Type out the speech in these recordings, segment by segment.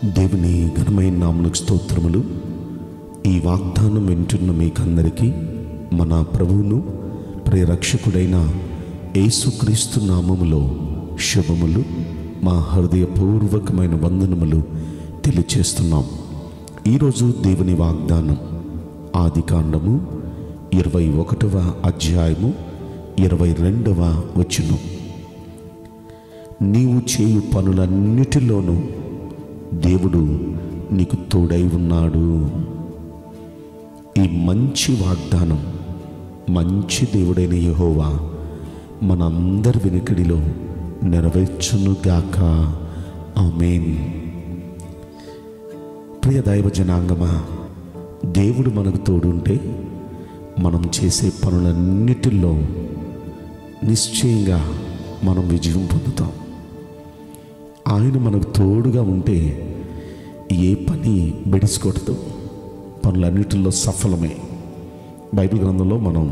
దేవుని ఘనమైన నామలకు స్తోత్రములు ఈ వాగ్దానం వింటున్న మీకందరికీ మన ప్రభువును ప్రియరక్షకుడైన యేసుక్రీస్తు నామములో శుభములు మా హృదయపూర్వకమైన వందనములు తెలియచేస్తున్నాం ఈరోజు దేవుని వాగ్దానం ఆది కాండము ఇరవై ఒకటవ అధ్యాయము ఇరవై రెండవ వచనం నీవు చేయు పనులన్నిటిలోనూ దేవుడు నీకు తోడై ఉన్నాడు ఈ మంచి వాగ్దానం మంచి దేవుడైన యెహోవా మనందరి వెనుకడిలో నెరవేర్చునుగాక ఆమేన్ ప్రియ దైవ జనాంగమా దేవుడు మనకు తోడుంటే మనం చేసే పనులన్నిటిలో నిశ్చయంగా మనం విజయం పొందుతాం ఆయన మనకు తోడుగా ఉంటే ఏ పని బెడిసికొట్టదు పనులన్నిటిలో సఫలమే బైబిల్ గ్రంథంలో మనం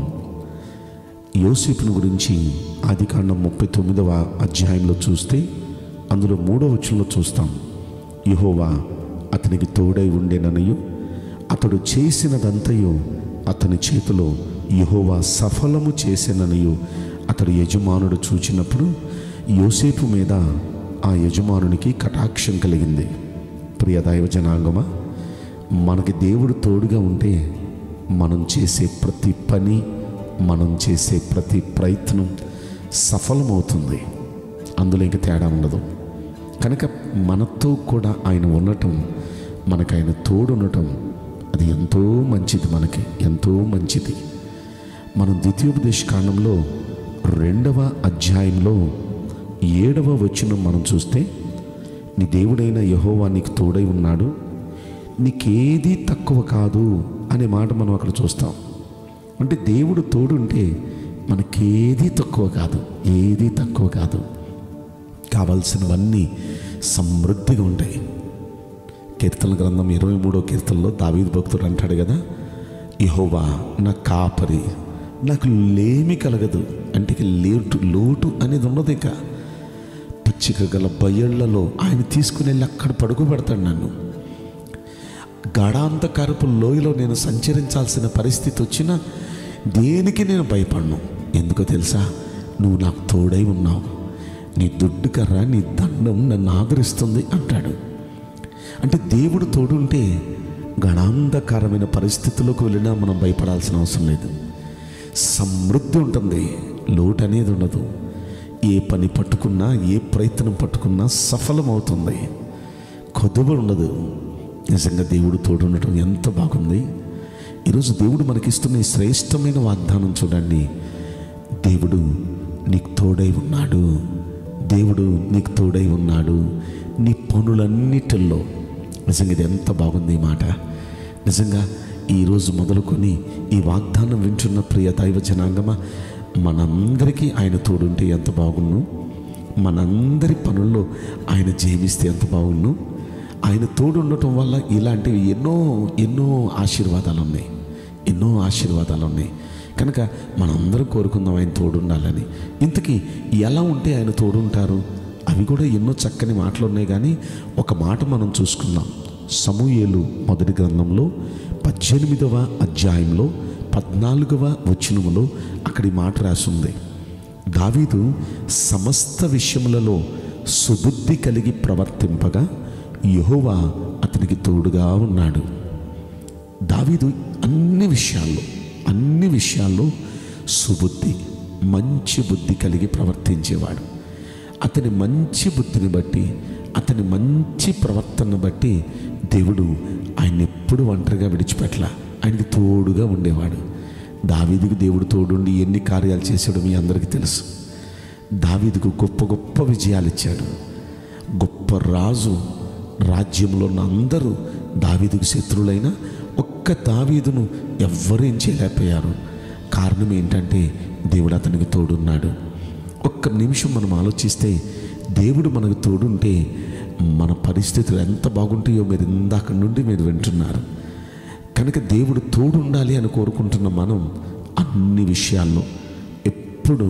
యోసేపుని గురించి ఆదికాండం ముప్పై తొమ్మిదవ అధ్యాయంలో చూస్తే అందులో మూడో వచనంలో చూస్తాం యెహోవా అతనికి తోడై ఉండేననియు అతడు చేసినదంతయు అతని చేతిలో యెహోవా సఫలము చేసిననియు అతడు యజమానుడు చూచినప్పుడు యోసేపు మీద ఆ యజమానునికి కటాక్షం కలిగింది ప్రియ దైవ జనాంగమా మనకి దేవుడు తోడుగా ఉంటే మనం చేసే ప్రతి పని మనం చేసే ప్రతి ప్రయత్నం సఫలమవుతుంది అందులో ఇంక తేడా ఉండదు కనుక మనతో కూడా ఆయన ఉండటం మనకు ఆయన తోడు ఉండటం అది ఎంతో మంచిది మనకి ఎంతో మంచిది మనం ద్వితీయోపదేశ కాండంలో రెండవ అధ్యాయంలో ఏడవ వచనం మనం చూస్తే నీ దేవుడైన యహోవా నీకు తోడై ఉన్నాడు నీకేది తక్కువ కాదు అనే మాట మనం అక్కడ చూస్తాం అంటే దేవుడు తోడుంటే మనకేది తక్కువ కాదు ఏది తక్కువ కాదు కావలసినవన్నీ సమృద్ధిగా ఉంటాయి కీర్తన గ్రంథం ఇరవై మూడో కీర్తనలో దావీదు భక్తుడు అంటాడు కదా యహోవా నా కాపరి నాకు లేమి కలగదు అంటే ఇక లేటు లోటు అనేది ఉండదు ఇక పచ్చిక గల బయళ్లలో ఆయన తీసుకుని వెళ్ళి అక్కడ పడుకోబెడతాడు నన్ను గాఢాంతకారపు లోయలో నేను సంచరించాల్సిన పరిస్థితి వచ్చినా దేనికి నేను భయపడను ఎందుకో తెలుసా నువ్వు నాకు తోడై ఉన్నావు నీ దుడ్డు కర్ర నీ దండం నన్ను ఆదరిస్తుంది అంటాడు అంటే దేవుడు తోడుంటే గణాంధకారమైన పరిస్థితుల్లోకి వెళ్ళినా మనం భయపడాల్సిన అవసరం లేదు సమృద్ధి ఉంటుంది లోటు అనేది ఉండదు ఏ పని పట్టుకున్నా ఏ ప్రయత్నం పట్టుకున్నా సఫలమవుతుంది కొదువ ఉండదు నిజంగా దేవుడు తోడు ఉండటం ఎంత బాగుంది ఈరోజు దేవుడు మనకిస్తున్న ఈ శ్రేష్టమైన వాగ్దానం చూడండి దేవుడు నీకు తోడై ఉన్నాడు దేవుడు నీకు తోడై ఉన్నాడు నీ పనులన్నిటిల్లో నిజంగా ఇది ఎంత బాగుంది ఈ మాట నిజంగా ఈరోజు మొదలుకొని ఈ వాగ్దానం వింటున్న ప్రియ దైవ జనాంగమా మనందరికీ ఆయన తోడుంటే ఎంత బాగున్ను మనందరి పనుల్లో ఆయన జీవిస్తే ఎంత బాగున్ను ఆయన తోడు ఉండటం వల్ల ఇలాంటివి ఎన్నో ఎన్నో ఆశీర్వాదాలు ఉన్నాయి ఎన్నో ఆశీర్వాదాలు ఉన్నాయి కనుక మనందరం కోరుకుందాం ఆయన తోడు ఉండాలని ఇంతకీ ఎలా ఉంటే ఆయన తోడుంటారు అవి కూడా ఎన్నో చక్కని మాటలు ఉన్నాయి కానీ ఒక మాట మనం చూసుకుందాం సమూయేలు మొదటి గ్రంథంలో పద్దెనిమిదవ అధ్యాయంలో పద్నాలుగవ వచనములో అక్కడి మాట రాసింది దావీదు సమస్త విషయములలో సుబుద్ధి కలిగి ప్రవర్తింపగా యెహోవా అతనికి తోడుగా ఉన్నాడు దావీదు అన్ని విషయాల్లో అన్ని విషయాల్లో సుబుద్ధి మంచి బుద్ధి కలిగి ప్రవర్తించేవాడు అతని మంచి బుద్ధిని బట్టి అతని మంచి ప్రవర్తనను బట్టి దేవుడు ఆయన ఎప్పుడు ఒంటరిగా విడిచిపెట్టల ఆయనకి తోడుగా ఉండేవాడు దావీదుకు దేవుడు తోడుండి ఎన్ని కార్యాలు చేశాడో మీ అందరికీ తెలుసు దావీదుకు గొప్ప గొప్ప విజయాలు ఇచ్చాడు గొప్ప రాజు రాజ్యంలో ఉన్న అందరూ దావీదుకు శత్రువులైన ఒక్క దావీదును ఎవ్వరూ ఏం చేయలేకపోయారు కారణం ఏంటంటే దేవుడు అతనికి తోడున్నాడు ఒక్క నిమిషం మనం ఆలోచిస్తే దేవుడు మనకు తోడుంటే మన పరిస్థితులు ఎంత బాగుంటాయో మీరు ఇందాక నుండి మీరు వింటున్నారు కనుక దేవుడు తోడు ఉండాలి అని కోరుకుంటున్న మనం అన్ని విషయాల్లో ఎప్పుడు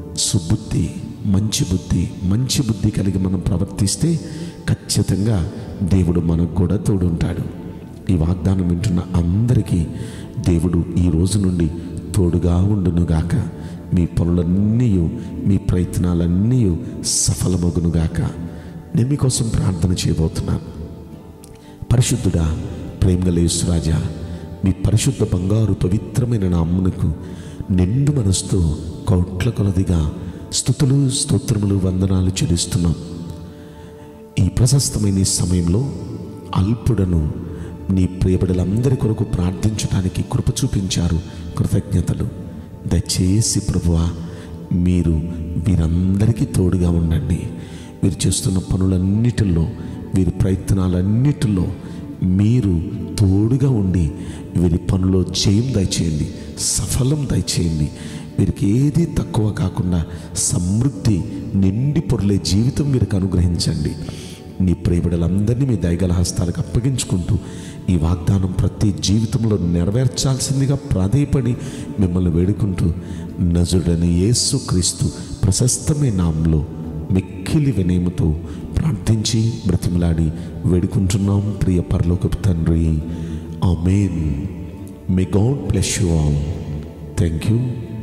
సుబుద్ధి మంచి బుద్ధి మంచి బుద్ధి కలిగి మనం ప్రవర్తిస్తే ఖచ్చితంగా దేవుడు మనకు కూడా తోడుంటాడు ఈ వాగ్దానం వింటున్న అందరికీ దేవుడు ఈ రోజు నుండి తోడుగా ఉండునుగాక మీ పనులన్నీ మీ ప్రయత్నాలన్నీ సఫలమగునుగాక నేను మీకోసం ప్రార్థన చేయబోతున్నాను పరిశుద్ధుడా ప్రేమగలేశ్వరాజా మీ పరిశుద్ధ బంగారు పవిత్రమైన నామ్మునకు నిండు మనసుతో కోట్ల కొలదిగా స్థుతులు స్తోత్రములు వందనాలు చెల్లిస్తున్నాం ఈ ప్రశస్తమైన ఈ సమయంలో అల్పుడను నీ ప్రియబిడలందరి కొరకు ప్రార్థించడానికి కృప చూపించారు కృతజ్ఞతలు దయచేసి ప్రభువా మీరు వీరందరికీ తోడుగా ఉండండి వీరు చేస్తున్న పనులన్నిటిలో వీరి ప్రయత్నాలన్నిటిలో మీరు తోడుగా ఉండి వీరి పనిలో జయం దయచేయండి సఫలం దయచేయండి వీరికి ఏది తక్కువ కాకుండా సమృద్ధి నిండి పొరలే జీవితం వీరికి అనుగ్రహించండి నీ ప్రేమిడలందరినీ మీ దయగల హస్తాలకు అప్పగించుకుంటూ ఈ వాగ్దానం ప్రతి జీవితంలో నెరవేర్చాల్సిందిగా ప్రాధేయపడి మిమ్మల్ని వేడుకుంటూ నజుడని యేసు క్రీస్తు ప్రశస్తమైన నామంలో మిక్కిలి వినయముతో ప్రార్థించి బ్రతిమలాడి వేడుకుంటున్నాం ప్రియ పరలోకపు తండ్రి amen may God bless you all thank you